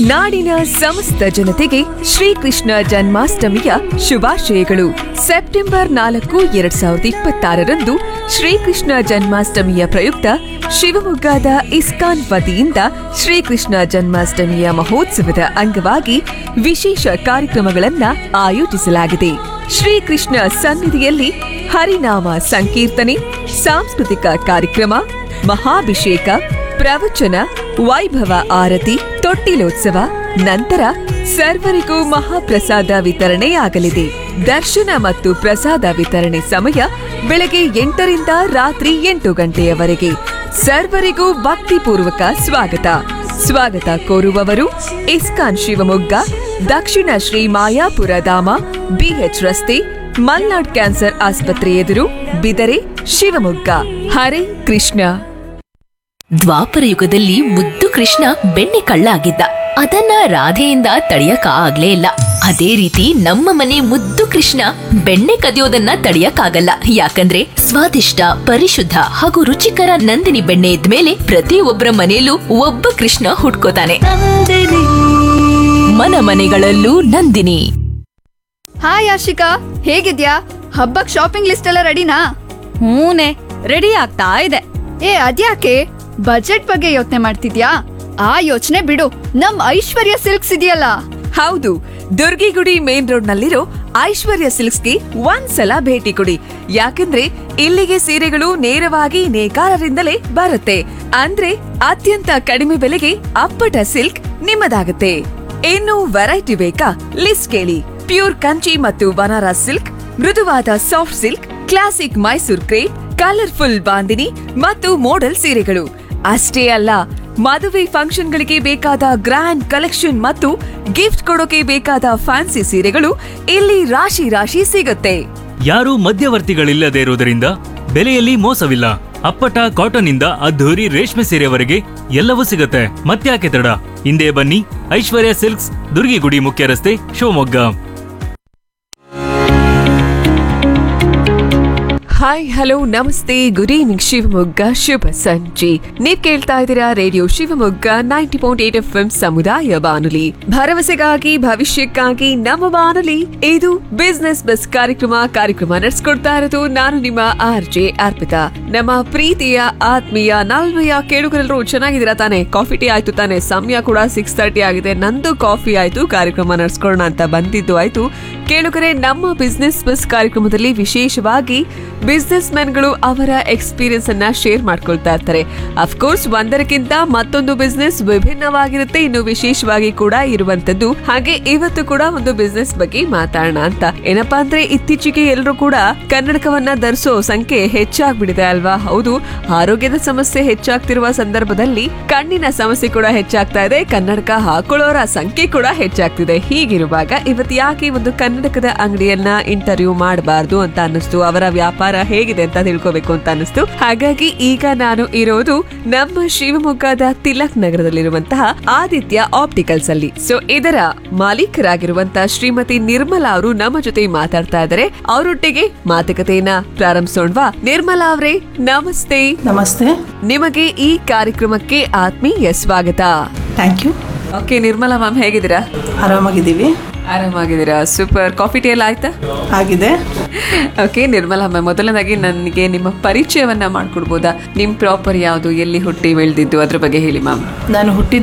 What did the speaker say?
ನಾಡಿನ ಸಮಸ್ತ ಜನತೆಗೆ ಶ್ರೀಕೃಷ್ಣ ಜನ್ಮಾಷ್ಟಮಿಯ ಶುಭಾಶಯಗಳು ಸೆಪ್ಟೆಂಬರ್ ನಾಲ್ಕು ಎರಡ್ ಸಾವಿರದ ಇಪ್ಪತ್ತಾರರಂದು ಶ್ರೀಕೃಷ್ಣ ಜನ್ಮಾಷ್ಟಮಿಯ ಪ್ರಯುಕ್ತ ಶಿವಮೊಗ್ಗದ ಇಸ್ಕಾನ್ ವತಿಯಿಂದ ಶ್ರೀಕೃಷ್ಣ ಜನ್ಮಾಷ್ಟಮಿಯ ಮಹೋತ್ಸವದ ಅಂಗವಾಗಿ ವಿಶೇಷ ಕಾರ್ಯಕ್ರಮಗಳನ್ನ ಆಯೋಜಿಸಲಾಗಿದೆ ಶ್ರೀಕೃಷ್ಣ ಸನ್ನಿಧಿಯಲ್ಲಿ ಹರಿನಾಮ ಸಂಕೀರ್ತನೆ ಸಾಂಸ್ಕೃತಿಕ ಕಾರ್ಯಕ್ರಮ ಮಹಾಭಿಷೇಕ ಪ್ರವಚನ ವೈಭವ ಆರತಿ ತೊಟ್ಟಿಲೋತ್ಸವ ನಂತರ ಸರ್ವರಿಗೂ ಮಹಾಪ್ರಸಾದ ವಿತರಣೆಯಾಗಲಿದೆ ದರ್ಶನ ಮತ್ತು ಪ್ರಸಾದ ವಿತರಣೆ ಸಮಯ ಬೆಳಗ್ಗೆ ಎಂಟರಿಂದ ರಾತ್ರಿ ಎಂಟು ಗಂಟೆಯವರೆಗೆ ಸರ್ವರಿಗೂ ಭಕ್ತಿಪೂರ್ವಕ ಸ್ವಾಗತ ಸ್ವಾಗತ ಕೋರುವವರು ಇಸ್ಕಾನ್ ಶಿವಮೊಗ್ಗ ದಕ್ಷಿಣ ಶ್ರೀ ಮಾಯಾಪುರ ಧಾಮ ಬಿಎಚ್ ರಸ್ತೆ ಮಲ್ನಾಡ್ ಕ್ಯಾನ್ಸರ್ ಆಸ್ಪತ್ರೆ ಎದುರು ಬಿದರೆ ಶಿವಮೊಗ್ಗ ಹರೇ ಕೃಷ್ಣ ದ್ವಾಪರ ಯುಗದಲ್ಲಿ ಮುದ್ದು ಕೃಷ್ಣ ಬೆಣ್ಣೆ ಕಳ್ಳ ಆಗಿದ್ದ ಅದನ್ನ ರಾಧೆಯಿಂದ ತಡೆಯಕ ಆಗ್ಲೇ ಇಲ್ಲ ಅದೇ ರೀತಿ ನಮ್ಮ ಮನೆ ಮುದ್ದು ಕೃಷ್ಣ ಬೆಣ್ಣೆ ಕದಿಯೋದನ್ನ ತಡೆಯಕ್ಕಾಗಲ್ಲ ಯಾಕಂದ್ರೆ ಸ್ವಾದಿಷ್ಟ ಪರಿಶುದ್ಧ ಹಾಗೂ ರುಚಿಕರ ನಂದಿನಿ ಬೆಣ್ಣೆ ಇದ್ಮೇಲೆ ಪ್ರತಿಯೊಬ್ಬರ ಮನೆಯಲ್ಲೂ ಒಬ್ಬ ಕೃಷ್ಣ ಹುಟ್ಕೋತಾನೆ ಮನ ಮನೆಗಳಲ್ಲೂ ನಂದಿನಿ ಹಾಯ್ ಆಶಿಕಾ ಹೇಗಿದ್ಯಾ ಹಬ್ಬಕ್ ಶಾಪಿಂಗ್ ಲಿಸ್ಟ್ ಎಲ್ಲ ರೆಡಿನಾ ಹೂನೆ ರೆಡಿ ಆಗ್ತಾ ಇದೆ ಏ ಅದ್ಯಾಕೆ ಬಜೆಟ್ ಬಗ್ಗೆ ಯೋಚನೆ ಮಾಡ್ತಿದ್ಯಾ ಆ ಯೋಚನೆ ಬಿಡು ನಮ್ ಐಶ್ವರ್ಯ ಸಿಲ್ಕ್ಸ್ ಇದೆಯಲ್ಲ ಹೌದು ದುರ್ಗಿಗುಡಿ ಮೇನ್ ರೋಡ್ ನಲ್ಲಿರೋ ಐಶ್ವರ್ಯ ಸಿಲ್ಕ್ಸ್ಗೆ ಒಂದ್ಸಲ ಭೇಟಿ ಕೊಡಿ ಯಾಕಂದ್ರೆ ಇಲ್ಲಿಗೆ ಸೀರೆಗಳು ನೇರವಾಗಿ ನೇಕಾರರಿಂದಲೇ ಬರುತ್ತೆ ಅಂದ್ರೆ ಅತ್ಯಂತ ಕಡಿಮೆ ಬೆಲೆಗೆ ಅಪ್ಪಟ ಸಿಲ್ಕ್ ನಿಮ್ಮದಾಗುತ್ತೆ ಇನ್ನು ವೆರೈಟಿ ಬೇಕಾ ಲಿಸ್ಟ್ ಕೇಳಿ ಪ್ಯೂರ್ ಕಂಚಿ ಮತ್ತು ಬನಾರಸ್ ಸಿಲ್ಕ್ ಮೃದುವಾದ soft silk classic Mysore crepe colourful bandhini ಮತ್ತು ಮೋಡಲ್ ಸೀರೆಗಳು ಅಷ್ಟೇ ಅಲ್ಲ ಮದುವೆ ಫಂಕ್ಷನ್ಗಳಿಗೆ ಬೇಕಾದ ಗ್ರ್ಯಾಂಡ್ ಕಲೆಕ್ಷನ್ ಮತ್ತು ಗಿಫ್ಟ್ ಕೊಡೋಕೆ ಬೇಕಾದ ಫ್ಯಾನ್ಸಿ ಸೀರೆಗಳು ಇಲ್ಲಿ ರಾಶಿ ರಾಶಿ ಸಿಗುತ್ತೆ ಯಾರೂ ಮಧ್ಯವರ್ತಿಗಳಿಲ್ಲದೆ ಇರುವುದರಿಂದ ಬೆಲೆಯಲ್ಲಿ ಮೋಸವಿಲ್ಲ ಅಪ್ಪಟ ಕಾಟನ್ ಇಂದ ಅದ್ಧೂರಿ ರೇಷ್ಮೆ ಸೀರೆವರೆಗೆ ಎಲ್ಲವೂ ಸಿಗುತ್ತೆ ಮತ್ತ್ಯಾಕೆ ತಡ ಹಿಂದೆ ಬನ್ನಿ ಐಶ್ವರ್ಯ ಸಿಲ್ಕ್ಸ್ ದುರ್ಗಿಗುಡಿ ಮುಖ್ಯ ರಸ್ತೆ ಶಿವಮೊಗ್ಗ ಹಾಯ್ ಹಲೋ ನಮಸ್ತೆ ಗುಡ್ ಈವ್ನಿಂಗ್ ಶಿವಮೊಗ್ಗ ಶುಭ ಸಂಜೆ ನೀವ್ ಕೇಳ್ತಾ ಇದ್ದೀರಾ radio Shivamogga ninety point eight F M ಸಮುದಾಯ ಬಾನುಲಿ ಭರವಸೆಗಾಗಿ ಭವಿಷ್ಯಕ್ಕಾಗಿ ನಮ್ಮ ಬಾನುಲಿ ಇದು ಬಿಸ್ನೆಸ್ ಬಸ್ ಕಾರ್ಯಕ್ರಮ ಕಾರ್ಯಕ್ರಮ ನಡೆಸ್ಕೊಡ್ತಾ ಇರೋದು ನಾನು ನಿಮ್ಮ ಆರ್ ಜೆ ಅರ್ಪಿತಾ ನಮ್ಮ ಪ್ರೀತಿಯ ಆತ್ಮೀಯ ನಾಲ್ಮೆಯ ಕೇಳುಗರೆಲ್ಲರೂ ಚೆನ್ನಾಗಿದ್ದೀರಾ ತಾನೆ ಕಾಫಿ ಟೀ ಆಯ್ತು ತಾನೆ ಸಮಯ ಕೂಡ ಸಿಕ್ಸ್ ತರ್ಟಿ ಆಗಿದೆ ನಂದು ಕಾಫಿ ಆಯ್ತು ಕಾರ್ಯಕ್ರಮ ನಡೆಸ್ಕೊಳ್ಳೋಣ ಅಂತ ಬಂದಿದ್ದು ಆಯ್ತು ಕೇಳುಗರೆ ನಮ್ಮ ಬಿಸ್ನೆಸ್ ಬಸ್ ಕಾರ್ಯಕ್ರಮದಲ್ಲಿ ವಿಶೇಷವಾಗಿ ಬಿಸ್ನೆಸ್ ಮ್ಯಾನ್ಗಳು ಅವರ ಎಕ್ಸ್ಪೀರಿಯನ್ಸ್ ಅನ್ನ ಶೇರ್ ಮಾಡ್ಕೊಳ್ತಾ ಇರ್ತಾರೆ ಅಫ್ಕೋರ್ಸ್ ಒಂದರಕ್ಕಿಂತ ಮತ್ತೊಂದು ಬಿಸ್ನೆಸ್ ವಿಭಿನ್ನವಾಗಿರುತ್ತೆ ಇನ್ನು ವಿಶೇಷವಾಗಿ ಕೂಡ ಇರುವಂತದ್ದು ಹಾಗೆ ಇವತ್ತು ಕೂಡ ಒಂದು ಬಿಸ್ನೆಸ್ ಬಗ್ಗೆ ಮಾತಾಡೋಣ ಅಂತ ಏನಪ್ಪಾ ಅಂದ್ರೆ ಇತ್ತೀಚೆಗೆ ಎಲ್ಲರೂ ಕೂಡ ಕನ್ನಡಕವನ್ನ ಧರಿಸೋ ಸಂಖ್ಯೆ ಹೆಚ್ಚಾಗ್ಬಿಟ್ಟಿದೆ ಅಲ್ವಾ ಹೌದು ಆರೋಗ್ಯದ ಸಮಸ್ಯೆ ಹೆಚ್ಚಾಗ್ತಿರುವ ಸಂದರ್ಭದಲ್ಲಿ ಕಣ್ಣಿನ ಸಮಸ್ಯೆ ಕೂಡ ಹೆಚ್ಚಾಗ್ತಾ ಇದೆ ಕನ್ನಡಕ ಹಾಕೊಳ್ಳೋರ ಸಂಖ್ಯೆ ಕೂಡ ಹೆಚ್ಚಾಗ್ತಿದೆ ಹೀಗಿರುವಾಗ ಇವತ್ತು ಯಾಕೆ ಒಂದು ಕನ್ನಡಕದ ಅಂಗಡಿಯನ್ನ ಇಂಟರ್ವ್ಯೂ ಮಾಡಬಾರ್ದು ಅಂತ ಅನ್ನಿಸ್ತು ಅವರ ವ್ಯಾಪಾರ ಹೇಗಿದೆ ಅಂತ ತಿಳ್ಕೋಬೇಕು ಅಂತ ಅನ್ನಿಸ್ತು ಹಾಗಾಗಿ ಈಗ ನಾನು ಇರೋದು ನಮ್ಮ ಶಿವಮೊಗ್ಗದ ತಿಲಕ್ ನಗರದಲ್ಲಿರುವಂತಹ ಆದಿತ್ಯ ಆಪ್ಟಿಕಲ್ಸ್ ಅಲ್ಲಿ ಸೊ ಇದರ ಮಾಲೀಕರಾಗಿರುವಂತಹ ಶ್ರೀಮತಿ ನಿರ್ಮಲಾ ಅವರು ನಮ್ಮ ಜೊತೆ ಮಾತಾಡ್ತಾ ಇದ್ದಾರೆ ಅವರೊಟ್ಟಿಗೆ ಮಾತುಕತೆಯನ್ನ ಪ್ರಾರಂಭಿಸೋಣವಾ ನಿರ್ಮಲಾ ಅವರೇ ನಮಸ್ತೆ ನಮಸ್ತೆ ನಿಮಗೆ ಈ ಕಾರ್ಯಕ್ರಮಕ್ಕೆ ಆತ್ಮೀಯ ಸ್ವಾಗತ thank you okay Nirmala ma'am ಹೇಗಿದ್ದೀರಾ ಆರಾಮಾಗಿದ್ದೀವಿ ಆರಾಮಾಗಿದ್ದೀರಾ ಸೂಪರ್ ಕಾಫಿ ಟೀ ಎಲ್ಲ ಆಯ್ತಾ ಆಗಿದೆ ಓಕೆ ನಿರ್ಮಲಾ ಮ್ಯಾಮ್ ಮೊದಲನೇದಾಗಿ ನನಗೆ ನಿಮ್ಮ ಪರಿಚಯವನ್ನ ಮಾಡ್ಕೊಡ್ಬೋದಾ ನಿಮ್ ಪ್ರಾಪರ್ ಯಾವುದು ಎಲ್ಲಿ ಹುಟ್ಟಿ ಬೆಳೆದಿದ್ದು ಅದ್ರ ಬಗ್ಗೆ ಹೇಳಿ ಮ್ಯಾಮ್ ನಾನು ಹುಟ್ಟಿದ್ದು